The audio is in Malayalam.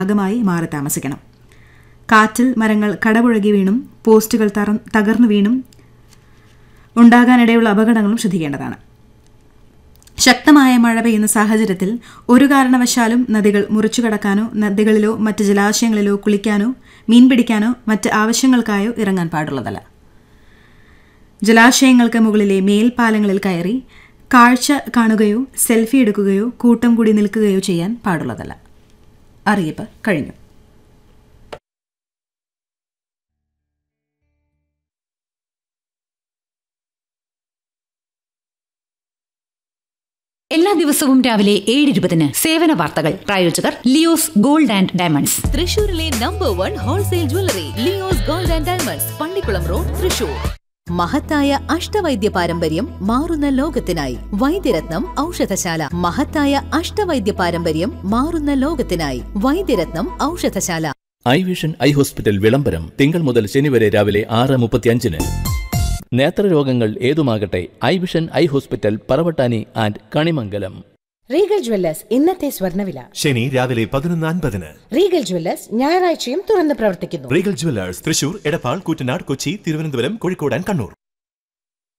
ഭാഗമായി മാറി താമസിക്കണം കാറ്റിൽ മരങ്ങൾ കടപുഴകി വീണും പോസ്റ്റുകൾ തറ- തകർന്നു വീണും ഉണ്ടാകാനിടയുള്ള അപകടങ്ങളും ശ്രദ്ധിക്കേണ്ടതാണ് ശക്തമായ മഴ പെയ്യുന്ന സാഹചര്യത്തിൽ ഒരു കാരണവശാലും നദികൾ മുറിച്ചു കടക്കാനോ നദികളിലോ മറ്റ് ജലാശയങ്ങളിലോ കുളിക്കാനോ മീൻ പിടിക്കാനോ മറ്റ് ആവശ്യങ്ങൾക്കായോ ഇറങ്ങാൻ പാടുള്ളതല്ല ജലാശയങ്ങൾക്ക് മുകളിലെ മേൽപ്പാലങ്ങളിൽ കയറി കാഴ്ച കാണുകയോ സെൽഫി എടുക്കുകയോ കൂട്ടം കൂടി നിൽക്കുകയോ ചെയ്യാൻ പാടുള്ളതല്ല അറിയിപ്പ് കഴിഞ്ഞു എല്ലാ ദിവസവും രാവിലെ ഏഴ് ഇരുപതിന് സേവന വാർത്തകൾ പ്രായോജകർ ലിയോസ് ഗോൾഡ് ആൻഡ് ഡയമണ്ട്സ് തൃശൂരിലെ number one wholesale jewellery Leo's gold and diamonds Pallikulam road Thrissur മഹത്തായ അഷ്ടവൈദ്യ പാരമ്പര്യം മാറുന്ന ലോകത്തിനായി വൈദ്യരത്നം ഔഷധശാല മഹത്തായ അഷ്ടവൈദ്യ പാരമ്പര്യം മാറുന്ന ലോകത്തിനായി Vaidyaratnam Oushadhasala eye vision eye hospital വിളംബരം തിങ്കൾ മുതൽ ശനി വരെ രാവിലെ ആറ് മുപ്പത്തിയഞ്ചിന് നേത്രരോഗങ്ങൾ ഏതുമാകട്ടെ eye vision eye hospital Paravattani and Kanimangalam Regal Jewellers ഇന്നത്തെ സ്വർണ്ണവില ശനി രാവിലെ പതിനൊന്ന് അൻപതിന് റീഗൽ ജ്വല്ലേഴ്സ് ഞായറാഴ്ചയും തുറന്ന് പ്രവർത്തിക്കുന്നു Regal Jewellers Thrissur Edappal Koottanad Kochi Thiruvananthapuram Kozhikode and Kannur